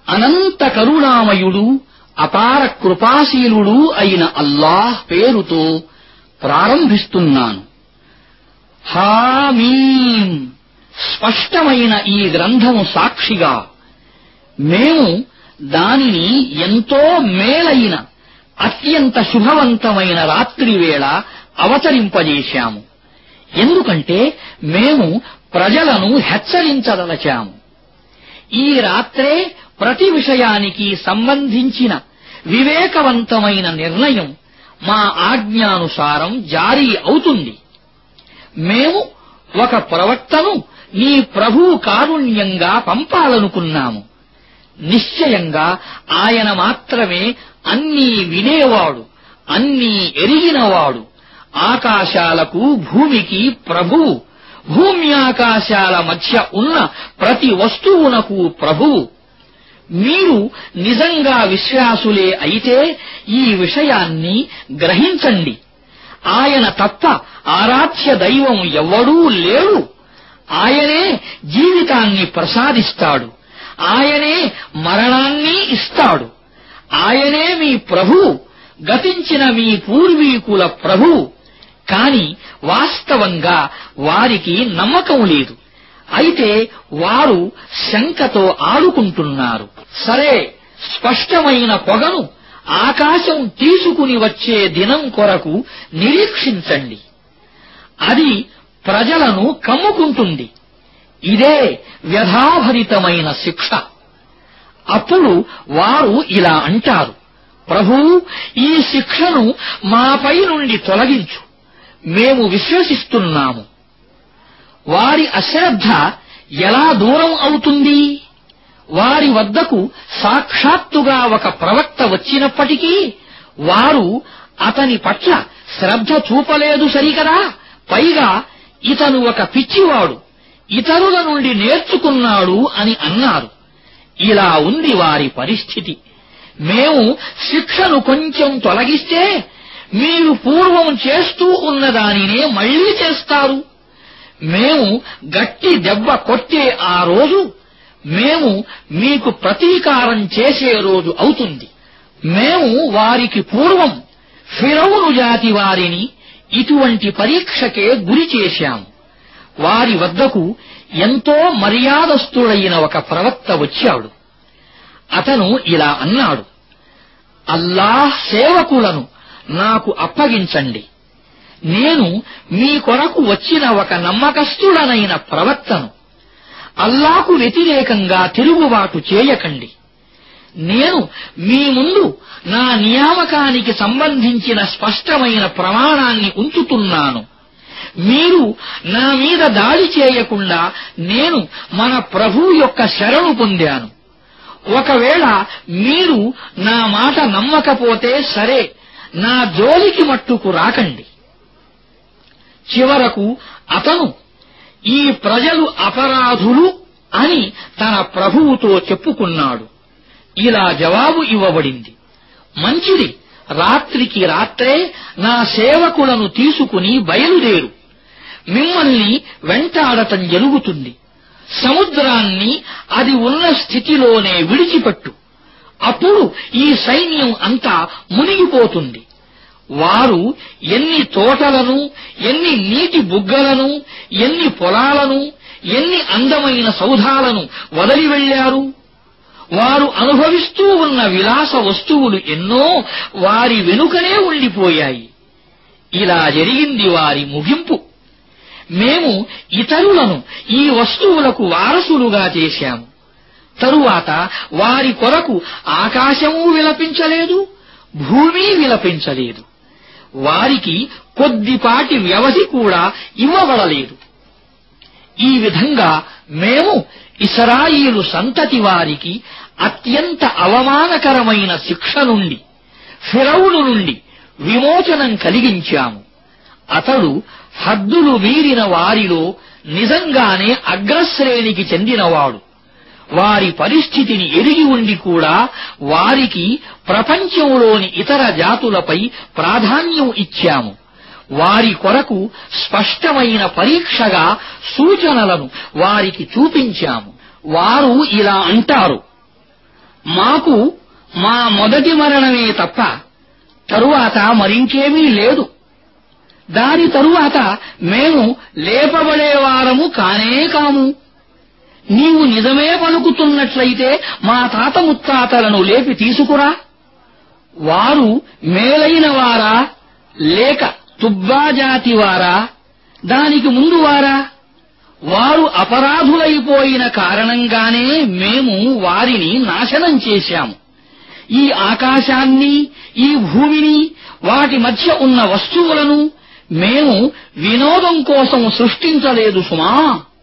అనంత కరుణామయుడు అపార కృపాశీలుడు అయిన అల్లాహ్ పేరుతో ప్రారంభిస్తున్నాను హామీం స్పష్టమైన ఈ గ్రంథము సాక్షిగా మేము దానిని ఎంతో మేలైన అత్యంత శుభవంతమైన రాత్రివేళ అవతరింపజేశాము ఎందుకంటే మేము ప్రజలను హెచ్చరించదలచాము ఈ రాత్రే ప్రతి విషయానికి సంబంధించిన వివేకవంతమైన నిర్ణయం మా ఆజ్ఞానుసారం జారీ అవుతుంది మేము ఒక ప్రవక్తను నీ ప్రభు కారుణ్యంగా పంపాలనుకున్నాము నిశ్చయంగా ఆయన మాత్రమే అన్నీ వినేవాడు అన్నీ ఎరిగినవాడు ఆకాశాలకు భూమికి ప్రభువు భూమ్యాకాశాల మధ్య ఉన్న ప్రతి వస్తువునకు ప్రభువు మీరు నిజంగా విశ్వాసులే అయితే ఈ విషయాన్ని గ్రహించండి ఆయన తప్ప ఆరాధ్య దైవం ఎవ్వడూ లేడు ఆయనే జీవితాన్ని ప్రసాదిస్తాడు ఆయనే మరణాన్ని ఇస్తాడు ఆయనే మీ ప్రభు గతించిన మీ పూర్వీకుల ప్రభు కాని వాస్తవంగా వారికి నమ్మకం లేదు అయితే వారు శంకతో ఆడుకుంటున్నారు సరే స్పష్టమైన పొగను ఆకాశం తీసుకుని వచ్చే దినం కొరకు నిరీక్షించండి అది ప్రజలను కమ్ముకుంటుంది ఇదే వ్యధాభరితమైన శిక్ష అప్పుడు వారు ఇలా అంటారు ప్రభూ ఈ శిక్షను మాపై నుండి తొలగించు మేము విశ్వసిస్తున్నాము వారి అశ్రద్ధ ఎలా దూరం అవుతుంది వారి వద్దకు సాక్షాత్తుగా ఒక ప్రవక్త వచ్చినప్పటికీ వారు అతని పట్ల శ్రద్ధ చూపలేదు సరికదా పైగా ఇతను ఒక పిచ్చివాడు ఇతరుల నుండి నేర్చుకున్నాడు అని అన్నారు ఇలా ఉంది వారి పరిస్థితి మేము శిక్షను కొంచెం తొలగిస్తే మీరు పూర్వం చేస్తూ ఉన్నదానినే మళ్లీ చేస్తారు మేము గట్టి దెబ్బ కొట్టే ఆ రోజు మేము మీకు ప్రతీకారం చేసే రోజు అవుతుంది మేము వారికి పూర్వం ఫిరౌను జాతి వారిని ఇటువంటి పరీక్షకే గురి చేశాము వారి వద్దకు ఎంతో మర్యాదస్తుడైన ఒక ప్రవక్త వచ్చాడు అతను ఇలా అన్నాడు అల్లాహ్ సేవకులను నాకు అప్పగించండి నేను మీ కొరకు వచ్చిన ఒక నమ్మకస్తుడనైన ప్రవక్తను అల్లాకు వ్యతిరేకంగా తిరుగుబాటు చేయకండి నేను మీ ముందు నా నియామకానికి సంబంధించిన స్పష్టమైన ప్రమాణాన్ని ఉంచుతున్నాను మీరు నా మీద దాడి చేయకుండా నేను మన ప్రభు యొక్క శరణు పొందాను ఒకవేళ మీరు నా మాట నమ్మకపోతే సరే నా జోలికి మట్టుకు రాకండి చివరకు అతను ఈ ప్రజలు అపరాధులు అని తన ప్రభువుతో చెప్పుకున్నాడు ఇలా జవాబు ఇవ్వబడింది మంచిది రాత్రికి రాత్రే నా సేవకులను తీసుకుని బయలుదేరు మిమ్మల్ని వెంటాడటం జరుగుతుంది సముద్రాన్ని అది ఉన్న స్థితిలోనే విడిచిపెట్టు అప్పుడు ఈ సైన్యం అంతా మునిగిపోతుంది వారు ఎన్ని తోటలను ఎన్ని నీటి బుగ్గలను ఎన్ని పొలాలను ఎన్ని అందమైన సౌధాలను వదిలి వెళ్లారు వారు అనుభవిస్తూ ఉన్న విలాస వస్తువులు ఎన్నో వారి వెనుకనే ఉండిపోయాయి ఇలా జరిగింది వారి ముగింపు మేము ఇతరులను ఈ వస్తువులకు వారసులుగా చేశాము తరువాత వారి కొరకు ఆకాశమూ విలపించలేదు భూమి విలపించలేదు వారికి కొద్దిపాటి వ్యవధి కూడా ఇవ్వబడలేదు ఈ విధంగా మేము ఇస్రాయిలు సంతతి వారికి అత్యంత అవమానకరమైన శిక్ష నుండి ఫిరౌను నుండి విమోచనం కలిగించాము అతడు హద్దులు మీరిన వారిలో నిజంగానే అగ్రశ్రేణికి చెందినవాడు వారి పరిస్థితిని ఎరిగి ఉండి కూడా వారికి ప్రపంచంలోని ఇతర జాతులపై ప్రాధాన్యం ఇచ్చాము వారి కొరకు స్పష్టమైన పరీక్షగా సూచనలను వారికి చూపించాము వారు ఇలా అంటారు మాకు మా మొదటి మరణమే తప్ప తరువాత మరింకేమీ లేదు దాని తరువాత మేము లేపబడేవారము కానే కాము నీవు నిజమే పలుకుతున్నట్లయితే మా తాత ముత్తాతలను లేపి తీసుకురా వారు మేలైన వారా లేక తుబ్బాజాతి వారా దానికి ముందు వారా వారు అపరాధులైపోయిన కారణంగానే మేము వారిని నాశనం చేశాము ఈ ఆకాశాన్ని ఈ భూమిని వాటి మధ్య ఉన్న వస్తువులను మేము వినోదం కోసం సృష్టించలేదు సుమా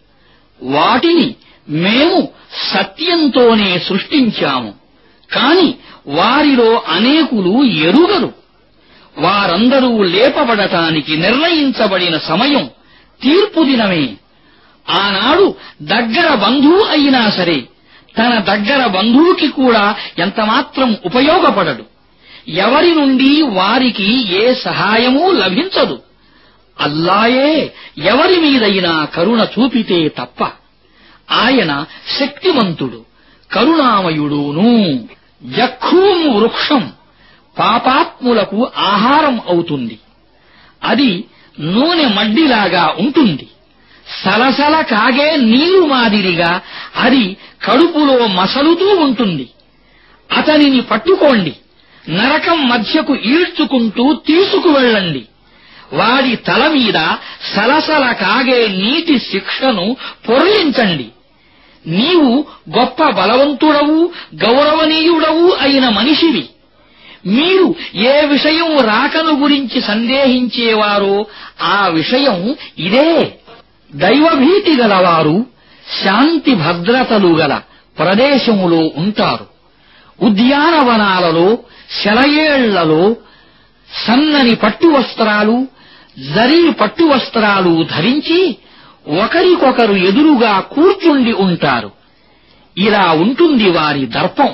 వాటిని మేము సత్యంతోనే సృష్టించాము కాని వారిలో అనేకులు ఎరుగరు వారందరూ లేపబడటానికి నిర్ణయించబడిన సమయం తీర్పు దినమే ఆనాడు దగ్గర బంధువు అయినా సరే తన దగ్గర బంధువుకి కూడా ఎంతమాత్రం ఉపయోగపడడు ఎవరి నుండి వారికి ఏ సహాయమూ లభించదు అల్లాయే ఎవరి మీదైనా కరుణ చూపితే తప్ప ఆయన శక్తివంతుడు కరుణామయుడును జఖూం వృక్షం పాపాత్ములకు ఆహారం అవుతుంది అది నూనె మడ్డిలాగా ఉంటుంది సలసల కాగే నీరు మాదిరిగా అది కడుపులో మసలుతూ ఉంటుంది అతనిని పట్టుకోండి నరకం మధ్యకు ఈడ్చుకుంటూ తీసుకువెళ్ళండి వాడి తల మీద సలసల కాగే నీటి శిక్షను పొరలించండి నీవు గొప్ప బలవంతుడవు గౌరవనీయుడవు అయిన మనిషివి మీరు ఏ విషయం రాకను గురించి సందేహించేవారో ఆ విషయం ఇదే దైవభీతి గలవారు శాంతి భద్రతలు గల ప్రదేశములో ఉంటారు ఉద్యానవనాలలో శలయేళ్లలో సన్నని పట్టు వస్త్రాలు జరీ పట్టు వస్త్రాలు ధరించి ఒకరికొకరు ఎదురుగా కూర్చుండి ఉంటారు ఇలా ఉంటుంది వారి దర్పం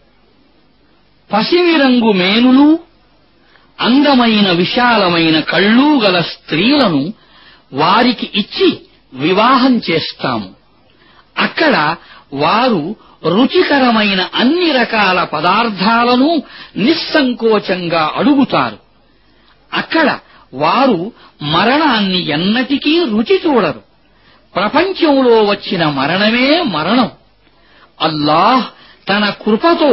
పసిమిరంగు మేనులు అందమైన విశాలమైన కళ్ళు గల స్త్రీలను వారికి ఇచ్చి వివాహం చేస్తాము అక్కడ వారు రుచికరమైన అన్ని రకాల పదార్థాలను నిస్సంకోచంగా అడుగుతారు అక్కడ వారు మరణాన్ని ఎన్నటికీ రుచి చూడరు ప్రపంచంలో వచ్చిన మరణమే మరణం అల్లాహ్ తన కృపతో